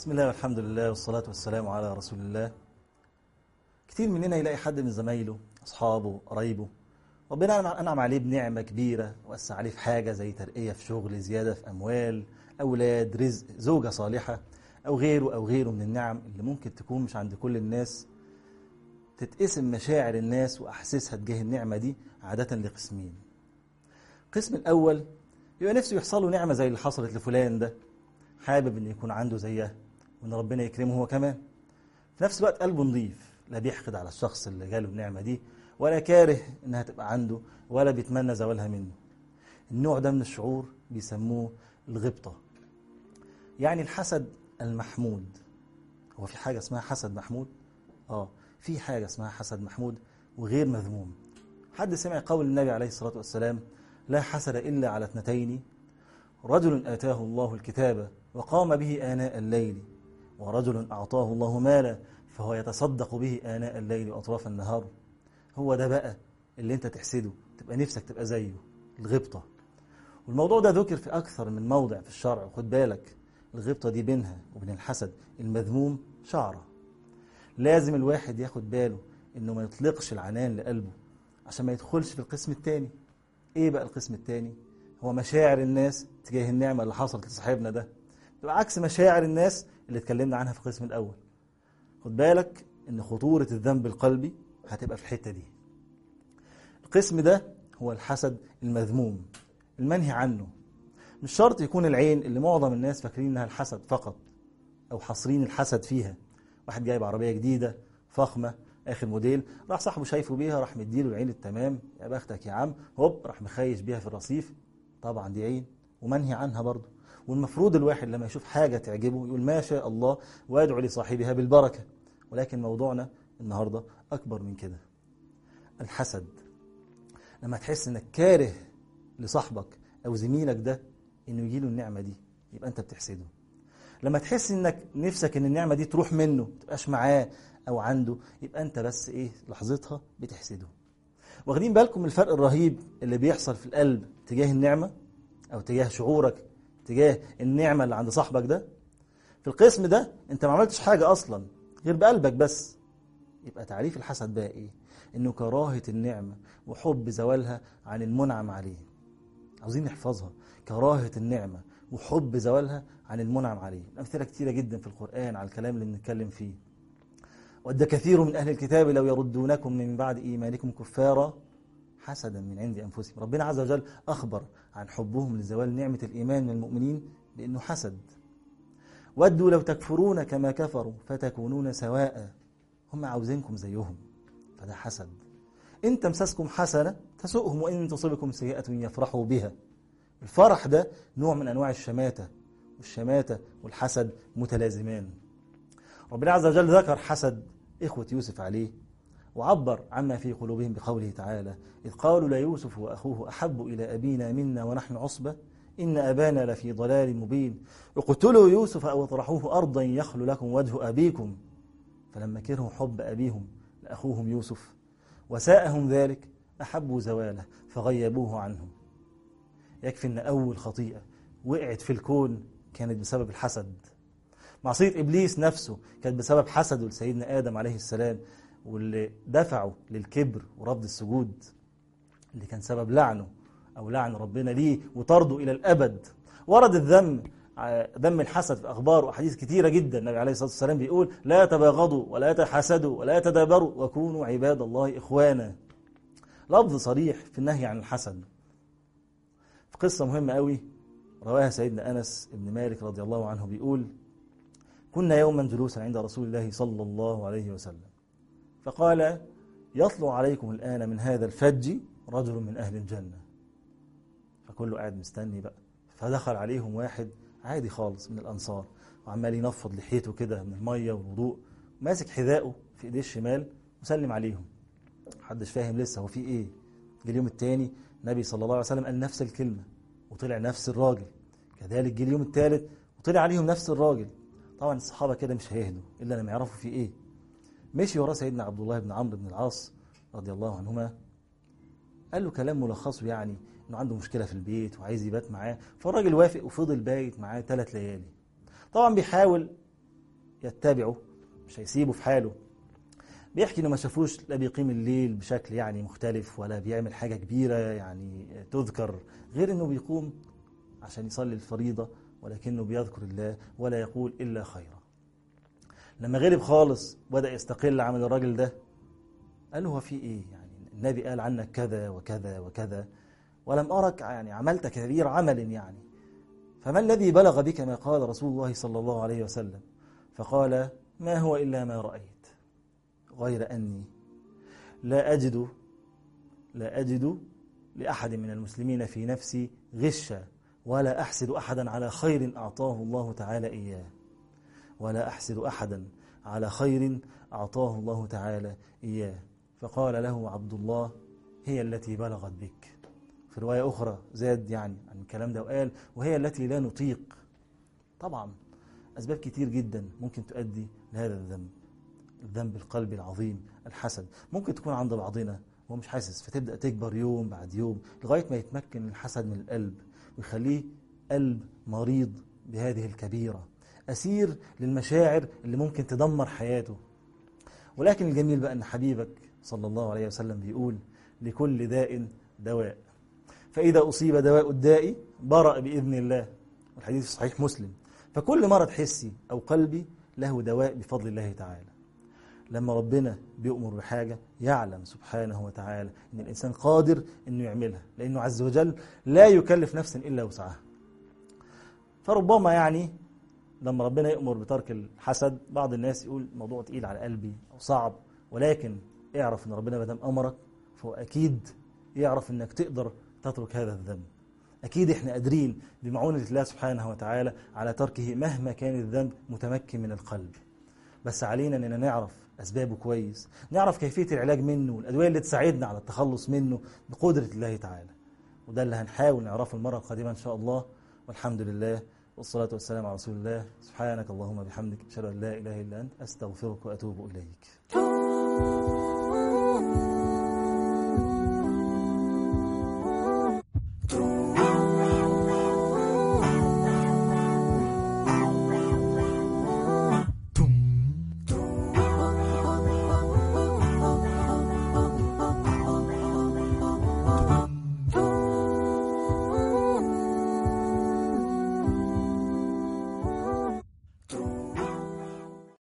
بسم الله والحمد لله والصلاة والسلام على رسول الله كتير مننا يلاقي حد من زمايله أصحابه قرايبه ربنا أنعم عليه بنعمة كبيرة وأسع عليه في حاجة زي ترقية في شغل زيادة في أموال أولاد رزق زوجة صالحة أو غيره أو غيره من النعم اللي ممكن تكون مش عند كل الناس تتقسم مشاعر الناس وأحاسيسها تجاه النعمة دي عادة لقسمين القسم الأول يبقى نفسه يحصل له نعمة زي اللي حصلت لفلان ده حابب ان يكون عنده زيها وان ربنا يكرمه هو كمان في نفس الوقت قلبه نظيف لا بيحقد على الشخص اللي جاله النعمة دي ولا كاره انها تبقى عنده ولا بيتمنى زوالها منه النوع ده من الشعور بيسموه الغبطة يعني الحسد المحمود هو في حاجة اسمها حسد محمود اه في حاجة اسمها حسد محمود وغير مذموم حد سمع قول النبي عليه الصلاة والسلام لا حسد إلا على اثنتين رجل آتاه الله الكتاب وقام به آناء الليل ورجل أعطاه الله مالا فهو يتصدق به آناء الليل وأطراف النهار هو ده بقى اللي انت تحسده تبقى نفسك تبقى زيه الغبطة والموضوع ده ذكر في أكثر من موضع في الشرع وخد بالك الغبطة دي بينها وبين الحسد المذموم شعرة لازم الواحد ياخد باله انه ما يطلقش العنان لقلبه عشان ما يدخلش في القسم الثاني ايه بقى القسم الثاني هو مشاعر الناس تجاه النعمة اللي حصلت لصاحبنا ده تبقى عكس مشاعر الناس اللي اتكلمنا عنها في القسم الأول خد بالك ان خطورة الذنب القلبي هتبقى في الحتة دي القسم ده هو الحسد المذموم المنهي عنه مش شرط يكون العين اللي معظم الناس فاكرين انها الحسد فقط او حاصرين الحسد فيها واحد جايب عربية جديدة فخمة اخر موديل راح صاحبه شايفه بيها راح مديله العين التمام يا بختك يا عم هوب راح مخيش بيها في الرصيف طبعا دي عين ومنهي عنها برضه والمفروض الواحد لما يشوف حاجة تعجبه يقول ما شاء الله ويدعو لصاحبها بالبركة ولكن موضوعنا النهاردة أكبر من كده الحسد لما تحس انك كاره لصاحبك او زميلك ده انه يجيله النعمة دي يبقى انت بتحسده لما تحس انك نفسك ان النعمة دي تروح منه تبقاش معاه او عنده يبقى انت بس ايه لحظتها بتحسده واخدين بالكم من الفرق الرهيب اللي بيحصل في القلب تجاه النعمة او تجاه شعورك تجاه النعمة اللي عند صاحبك ده في القسم ده انت ما عملتش حاجة اصلا غير بقلبك بس يبقى تعريف الحسد بقى ايه انه كراهة النعمة وحب زوالها عن المنعم عليه عاوزين نحفظها كراهة النعمة وحب زوالها عن المنعم عليه أمثلة كتيرة جدا في القرآن على الكلام اللي بنتكلم فيه ود كثير من أهل الكتاب لو يردونكم من بعد إيمانكم كفارا حسدا من عند أنفسهم ربنا عز وجل أخبر عن حبهم لزوال نعمة الإيمان من المؤمنين بأنه حسد ودوا لو تكفرون كما كفروا فتكونون سواء هم عاوزينكم زيهم فده حسد إن تمسسكم حسنة تسؤهم وإن تصبكم سيئة يفرحوا بها الفرح ده نوع من أنواع الشماتة والشماتة والحسد متلازمان ربنا عز وجل ذكر حسد إخوة يوسف عليه وعبر عما في قلوبهم بقوله تعالى إذ قالوا ليوسف وأخوه أحب إلى أبينا منا ونحن عصبة إن أبانا لفي ضلال مبين اقتلوا يوسف أو اطرحوه أرضا يخل لكم وجه أبيكم فلما كرهوا حب أبيهم لأخوهم يوسف وساءهم ذلك أحبوا زواله فغيبوه عنهم يكفي أن أول خطيئة وقعت في الكون كانت بسبب الحسد معصية إبليس نفسه كانت بسبب حسده لسيدنا آدم عليه السلام واللي دفعه للكبر ورفض السجود اللي كان سبب لعنه أو لعن ربنا ليه وطرده إلى الأبد ورد الذم ذم الحسد في أخبار وأحاديث كثيرة جدا النبي عليه الصلاة والسلام بيقول لا تباغضوا ولا تحاسدوا ولا تدابروا وكونوا عباد الله إخوانا لفظ صريح في النهي عن الحسد في قصة مهمة قوي رواها سيدنا أنس بن مالك رضي الله عنه بيقول كنا يوما جلوسا عند رسول الله صلى الله عليه وسلم فقال يطلع عليكم الآن من هذا الفج رجل من أهل الجنة فكله قاعد مستني بقى فدخل عليهم واحد عادي خالص من الأنصار وعمال ينفض لحيته كده من المية والوضوء ماسك حذائه في ايديه الشمال وسلم عليهم محدش فاهم لسه هو في ايه جه اليوم الثاني النبي صلى الله عليه وسلم قال نفس الكلمة وطلع نفس الراجل كذلك جه اليوم الثالث وطلع عليهم نفس الراجل طبعا الصحابة كده مش هيهدوا إلا لما يعرفوا في ايه مشي وراه سيدنا عبد الله بن عمرو بن العاص رضي الله عنهما قال له كلام ملخصه يعني انه عنده مشكلة في البيت وعايز يبات معاه فالراجل وافق وفضل بايت معاه ثلاث ليالي طبعا بيحاول يتبعه مش هيسيبه في حاله بيحكي انه ما شافوش لا بيقيم الليل بشكل يعني مختلف ولا بيعمل حاجة كبيرة يعني تذكر غير انه بيقوم عشان يصلي الفريضة ولكنه بيذكر الله ولا يقول إلا خيرا لما غلب خالص بدأ يستقل عمل الراجل ده قال له هو في ايه يعني النبي قال عنك كذا وكذا وكذا ولم أرك يعني عملت كبير عمل يعني فما الذي بلغ بك ما قال رسول الله صلى الله عليه وسلم فقال ما هو إلا ما رأيت غير أني لا أجد لا أجد لأحد من المسلمين في نفسي غشا ولا أحسد أحدا على خير أعطاه الله تعالى إياه ولا أحسد أحدا على خير أعطاه الله تعالى إياه فقال له عبد الله هي التي بلغت بك في رواية أخرى زاد يعني عن الكلام ده وقال وهي التي لا نطيق طبعا أسباب كتير جدا ممكن تؤدي لهذا الذنب الذنب القلبي العظيم الحسد ممكن تكون عند بعضنا هو مش حاسس فتبدأ تكبر يوم بعد يوم لغاية ما يتمكن الحسد من القلب ويخليه قلب مريض بهذه الكبيرة أسير للمشاعر اللي ممكن تدمر حياته ولكن الجميل بقى أن حبيبك صلى الله عليه وسلم بيقول لكل داء دواء فإذا أصيب دواء الداء برأ بإذن الله والحديث في صحيح مسلم فكل مرض حسي أو قلبي له دواء بفضل الله تعالى لما ربنا بيؤمر بحاجة يعلم سبحانه وتعالى أن الإنسان قادر أنه يعملها لأنه عز وجل لا يكلف نفسا إلا وسعها فربما يعني لما ربنا يأمر بترك الحسد بعض الناس يقول موضوع تقيل على قلبي أو صعب ولكن اعرف أن ربنا مدام أمرك فهو أكيد يعرف أنك تقدر تترك هذا الذنب أكيد إحنا قادرين بمعونة الله سبحانه وتعالى على تركه مهما كان الذنب متمكن من القلب بس علينا أننا نعرف أسبابه كويس نعرف كيفية العلاج منه والأدوية اللي تساعدنا على التخلص منه بقدرة الله تعالى وده اللي هنحاول نعرفه المرة القادمة إن شاء الله والحمد لله والصلاة والسلام على رسول الله سبحانك اللهم بحمدك أشهد أن لا إله إلا أنت أستغفرك وأتوب إليك